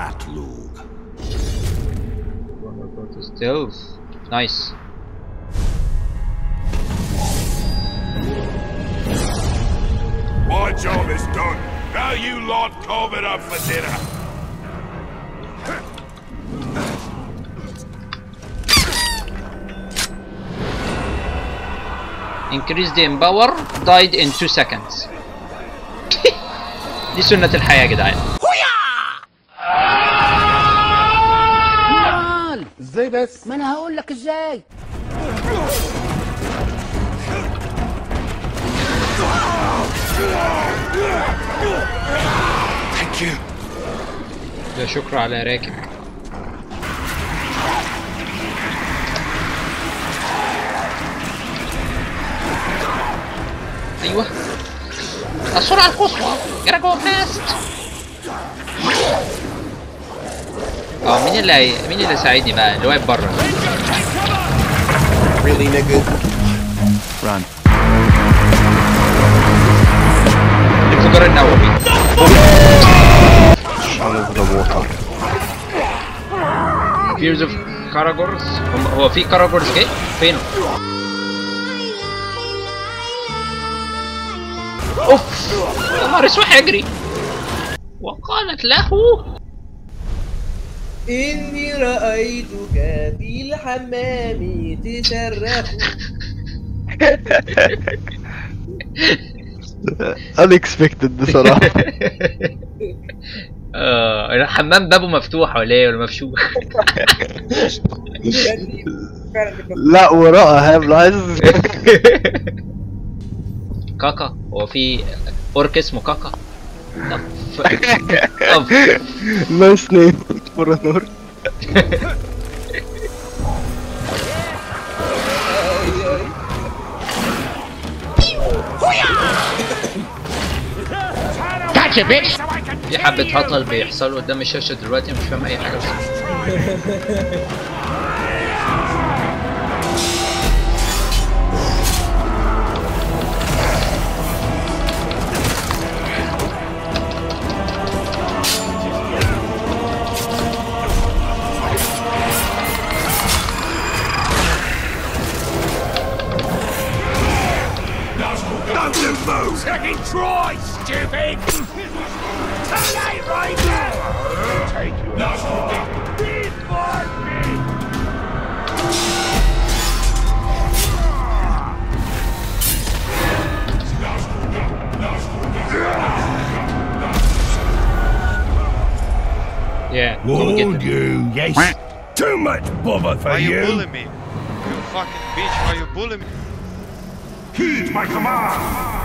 rat lug. Wanna go to stealth. Nice. My job is done. Now you lot carve it up for dinner. Increase the empower. Died in 2 seconds. دي سنة الحياة يا جدعان. ازاي بس ما انا هقول لك ازاي Thank you. لا شكر على راكب. ايوه السرعة القصوى gotta go fast اه مين اللي هي... مين اللي ساعدني بقى اللي واقف بره really nigga Run. الانفجار النووي All over the water. فيرز اوف كاراجورز هو في كاراجورز جاي فين اوف يا نهار اسود هيجري وقالت له إني رأيتك في الحمام تشرف Unexpected بصراحة. اه الحمام بابه مفتوح ولا ايه ولا مفشوخ فعلا كنت لا وراءها ملاحظ كاكا هو في اورك اسمه كاكا طب طب نايس نيم فور نور في حبة هطل بيحصلوا قدام الشاشة دلوقتي مش فاهم أي حاجة Nothing move. Second try, stupid. Too late right now. Take you out. This for me. Yeah, Oh, go get them. you, yes. Too much bother for Why you you. bullying me? You fucking bitch, why you bullying me? Heed my command.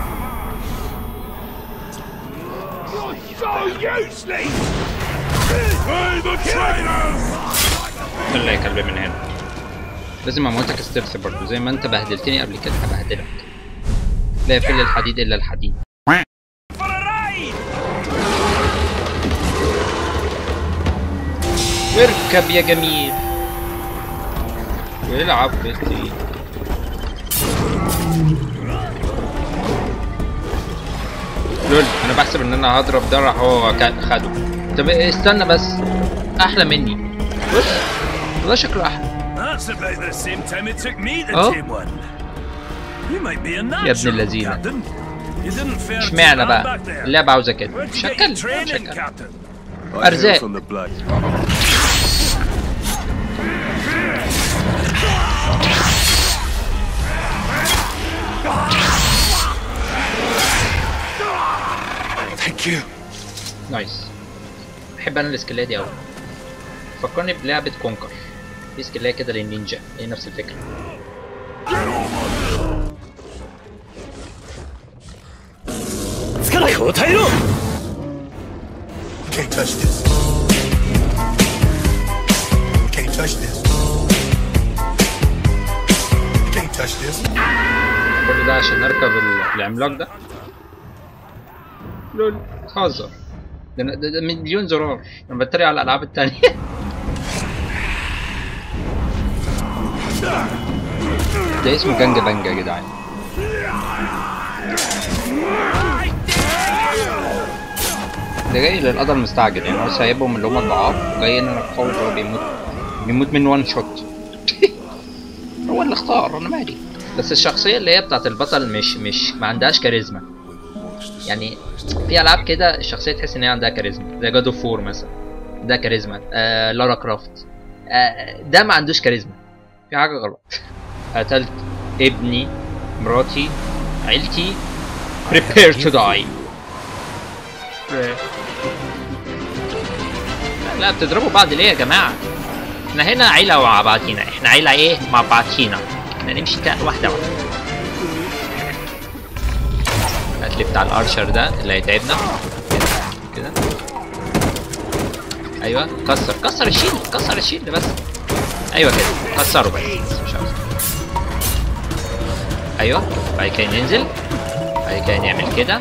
You're so useless. Hey, the traitors! خلي يا كلبي من هنا لازم اموتك ستيرث برضه زي ما انت بهدلتني قبل كده هبهدلك لا يفل الحديد الا الحديد For a ride! اركب يا جميل والعب بيتي لول انا بحسب ان انا هضرب ده راح هو كا- خده طب استنى بس احلى مني بص والله شكله احلى That's about the same time it took me to Oh. tame one. You might be a ابن natural, اللذينة. Captain. You didn't fare too اشمعنى bad بقى back there. اللعبة عاوزة كده Where'd مش you get your هتكلم مش training, هتكلم Captain? أرزاق. from the blood. Thank you. نايس بحب انا الاسكيلات دي قوي فكرني بلعبة كونكر في سكيلات كده للنينجا هي نفس الفكرة Can't touch this. Can't touch this. Can't touch this. كل ده عشان اركب ال- العملاق ده لول تهزر ده, ده, ده مليون زرار انا بتريق على الالعاب التانية ده اسمه جنج بنج يا جدعان ده جاي للقدر المستعجل يعني هو سايبهم اللي هم الضعاف وجاي ان انا القوي اللي هو بيموت بيموت من وان شوت هو اللي اختار انا مالي بس الشخصيه اللي هي بتاعت البطل مش مش ما عندهاش كاريزما يعني في العاب كده الشخصيه تحس ان هي عندها كاريزما زي جاد اوف فور مثلا ده كاريزما آه لارا كرافت آه ده ما عندوش كاريزما في حاجه غلط قتلت ابني مراتي عيلتي prepare to die لا بتضربوا بعض ليه يا جماعة؟ احنا هنا عيلة مع بعضينا، احنا عيلة ايه؟ مع بعضينا. احنا نمشي كده واحدة واحدة. القتل بتاع الارشر ده اللي هيتعبنا. كده. ايوه كسر كسر الشيل كسر الشيل بس. ايوه كده كسره بس مش عاوز. ايوه بعد كده ننزل بعد كده نعمل كده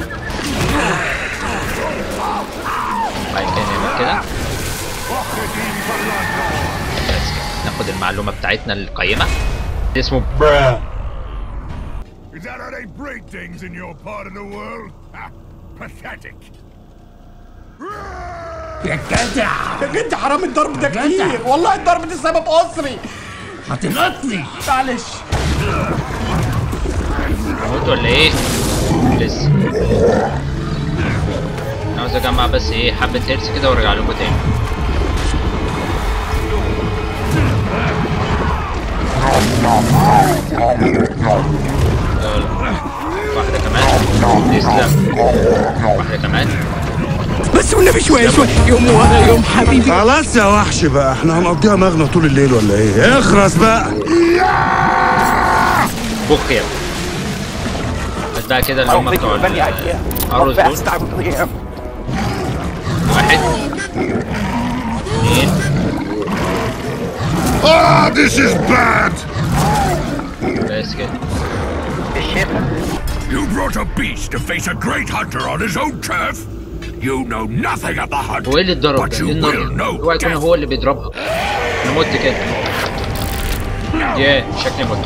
بعد كده نعمل كده بس كده ناخد المعلومة بتاعتنا القيمة اسمه Is that how they break things in your part of the world? Ha, pathetic. يا جدع يا جد حرام الضرب ده كتير والله الضرب ده سبب اسري هتنقطني معلش هموت ولا ايه؟ لسه عاوز اجمع بس ايه حبة هيرس كده وارجع لكم تاني يلا. واحدة كمان تسلم واحدة كمان بس والنبي شويه شويه يوم ورا يوم حبيبي خلاص يا وحش بقى احنا هنقضيها مغنى طول الليل ولا ايه اخرس بقى بخ يا ابني. بس بقى كده اللي هم بتوع ال- الأرز دول واحد اثنين Ah, this is bad! بس كده You brought a beast to face a great hunter on his own turf? You know nothing of the hunt, هو ايه اللي اتضرب but ده؟ you ايه النار will دي؟ know اوعى يكون death. هو اللي بيضربها انا مت كده ياه شكلي مت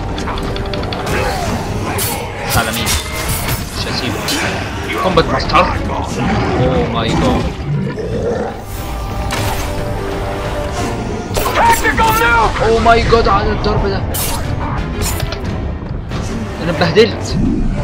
بس على مين؟ مش هسيبه كومبات ماستر اوه ماي جاد اوه ماي جاد على الضرب ده انا اتبهدلت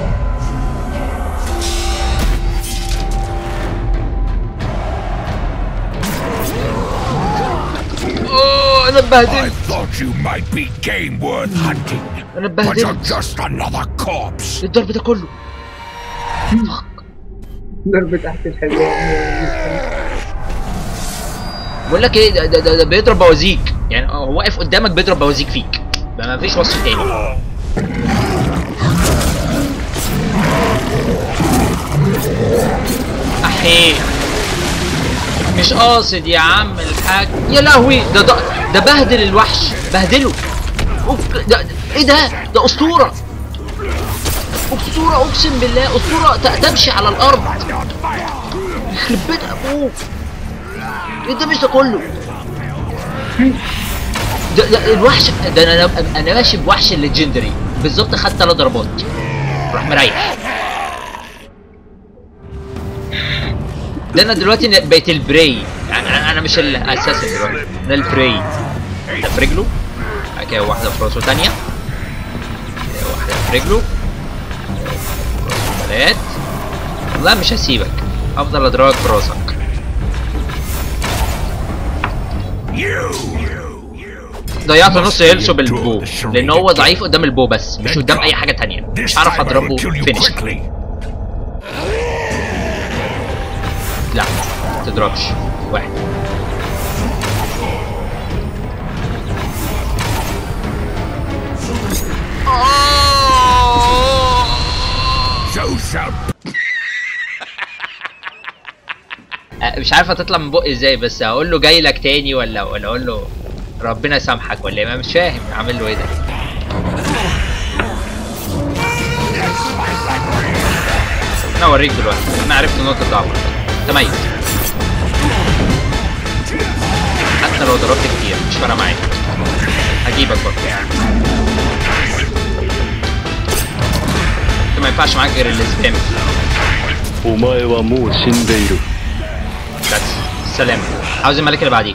اوه انا I اتبهدلت thought you might be game worth hunting, انا but you're اتبهدلت just another corpse. الضرب ده كله ضرب تحت الحزام بقول لك ايه ده, ده, ده, ده بيضرب بوازيك يعني هو واقف قدامك بيضرب بوازيك فيك ده ما فيش وصف تاني احي مش قاصد يا عم الحاج يا لهوي ده ده, ده بهدل الوحش بهدله أوف ده, ده ايه ده ده اسطوره اسطوره اقسم بالله اسطوره ت- تمشي على الارض يخرب بيت ابوك ايه ده مش ده كله ده, ده الوحش ده انا انا ماشي بوحش الليجندري بالظبط خد ثلاث ضربات راح مريح ده انا دلوقتي بقيت البري يعني انا أنا مش الاساسن دلوقتي انا البري ده في رجله بعد كده واحده في راسه تانية واحده في رجله راسه تلات لا مش هسيبك هفضل اضربك في راسك You! ضيعت نص هيلثه بالبو لان هو ضعيف قدام البو بس مش قدام اي حاجه تانية This مش هعرف time I اضربه will kill you فينش quickly. لا ما تضربش واحد So shall أه، مش عارف هتطلع من بقي ازاي بس هقول له جاي لك تاني ولا ولا اقول له ربنا يسامحك ولا ايه ما مش فاهم اعمل له ايه ده انا اوريك دلوقتي انا عرفت نقطه ضعفك انت ميت حتى لو ضربت كتير مش فارقه معايا هجيبك برضه انت ما ينفعش معاك غير الاسبام お前はもう死んでいる السلامه عاوز الملك اللي بعديه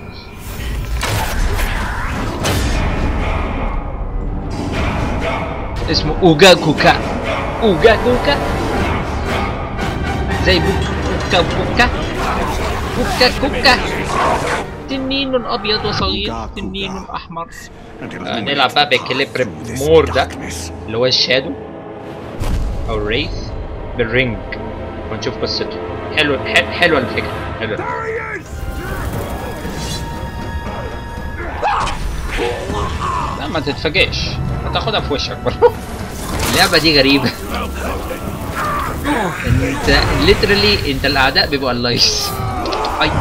اسمه اوجا كوكا اوجا كوكا زي بوكا بوكا بوكا كوكا تنين ابيض وصغير تنين احمر آه نلعب بقى بكليبر مور ده اللي هو الشادو او الريث بالرينج ونشوف قصته حلو حل- حلوه الفكره حلوه لا ما تتفاجئش هتاخدها في وشك برضه اللعبه دي غريبه انت ليترالي انت الاعداء بيبقوا اللايس اي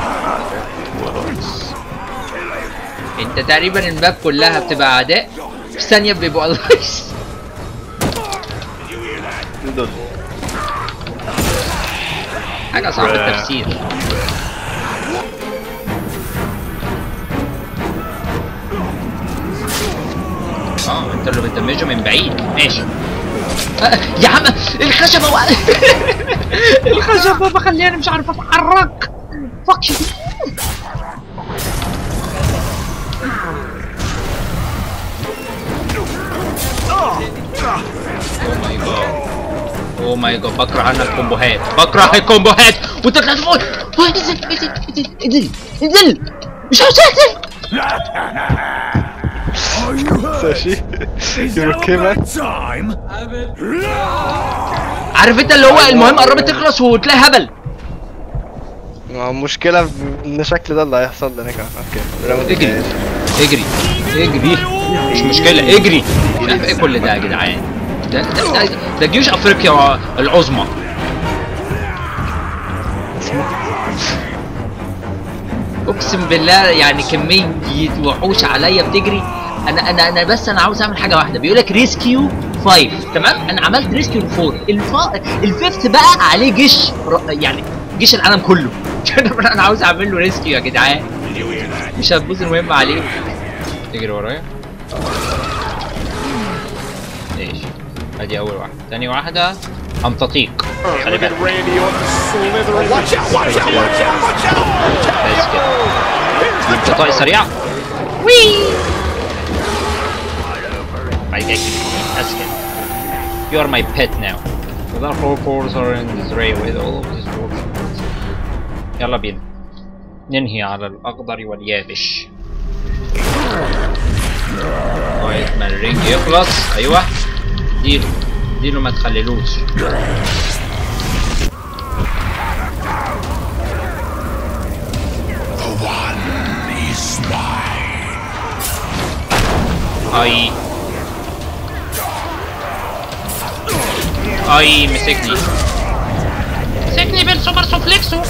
انت تقريبا الماب كلها بتبقى اعداء في ثانيه بيبقوا اللايس دول حاجه صعبه التفسير اه انت اللي بتدمجه من بعيد ماشي آه، يا عم الخشبه وقع الخشبه مخليني مش عارف اتحرك فك اوه ماي جاد اوه ماي جاد بكره انا الكومبوهات بكره الكومبوهات وتطلع فوق أوه، انزل انزل انزل انزل انزل مش عاوز انزل ساشي يور اوكي مان Time? عارف انت اللي هو المهم قربت تخلص وتلاقي هبل المشكلة ان شكل ده اللي هيحصل لنا كمان اوكي راوند اجري جاي. اجري اجري مش مشكلة اجري مش عارف ايه كل ده يا جدعان ده ده ده, ده جيوش افريقيا العظمى اقسم بالله يعني كمية وحوش عليا بتجري انا انا انا بس انا عاوز اعمل حاجه واحده بيقول لك ريسكيو 5 تمام انا عملت ريسكيو 4 الف... الفيفث بقى عليه جيش ر- يعني جيش العالم كله انا عاوز اعمل له ريسكيو يا جدعان مش هتبوظ المهمه عليه تجري ورايا ماشي ادي اول واحده تاني واحده امتطيق خلي بالك بس كده امتطاء سريع وي بعد كده كده. بس كده You are my pet now. The other four fours are in this ray with all of these forces. يلا بينا ننهي على الأخضر واليابش لغاية ما الرينج يخلص أيوه ديله ديله ما تخللوش He's mine. اي اي مسكني مسكني بالسوبر سوفليكسو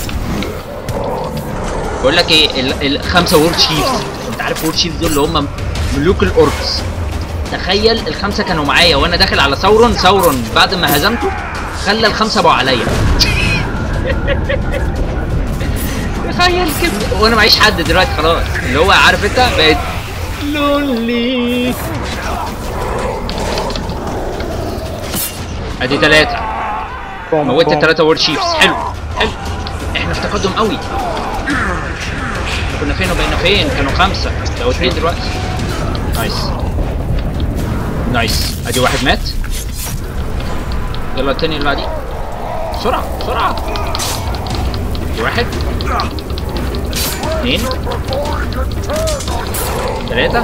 بقول لك ايه ال- الخمسه وورد شيفز انت عارف وورد شيفز دول اللي هم ملوك الاوركس تخيل الخمسه كانوا معايا وانا داخل على ثورون ثورون بعد ما هزمته خلى الخمسه بقوا عليا تخيل كده وانا معيش حد دلوقتي خلاص اللي هو عارف انت بقيت لونلي ادي ثلاثة موتت ثلاثة وورد شيفز حلو حلو احنا في تقدم قوي كنا فين وبقينا فين كانوا خمسة لو اتنين دلوقتي نايس نايس ادي واحد مات يلا التاني اللي بعديه بسرعة بسرعة ادي واحد اثنين ثلاثة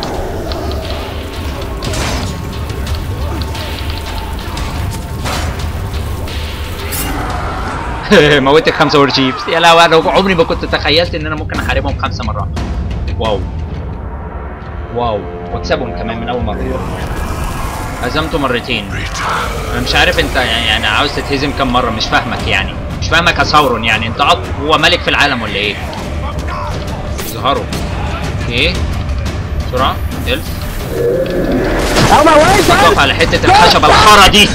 موتت خمسة وور شيفز يا لهوي انا عمري ما كنت تخيلت ان انا ممكن احاربهم خمسة مرات واو واو واكسبهم كمان من اول مرة هزمته مرتين انا مش عارف انت يعني عاوز تتهزم كم مرة مش فاهمك يعني مش فاهمك يا ثورون يعني انت اقوى ملك في العالم ولا ايه؟ ظهروا اوكي بسرعة الف اقف على حتة الخشبة الخرا دي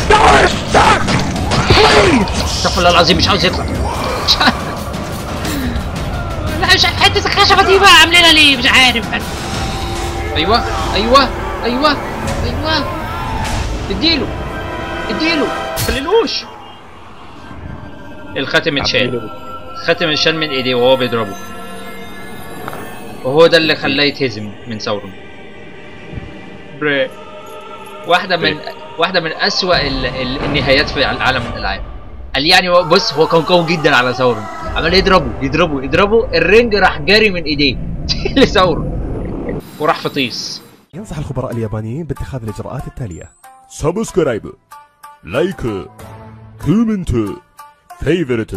استغفر الله العظيم مش عاوز يطلع مش عارف. لا مش عارف حتة الخشبة دي بقى عاملينها ليه مش عارف انا ايوه ايوه ايوه ايوه اديله اديله خليلوش الخاتم اتشال خاتم انشال من ايديه وهو بيضربه وهو ده اللي خلاه يتهزم من ساورون بري واحدة من واحدة من أسوأ ال... ال... النهايات في عالم الألعاب قال يعني هو- بص هو كان قوي جدا على ساورون عمال يضربه يضربه يضربه الرنج راح جاري من ايديه لساورون وراح في طيس ينصح الخبراء اليابانيين باتخاذ الإجراءات التالية サブスクライブ、ライク、コメント、フェイブルト、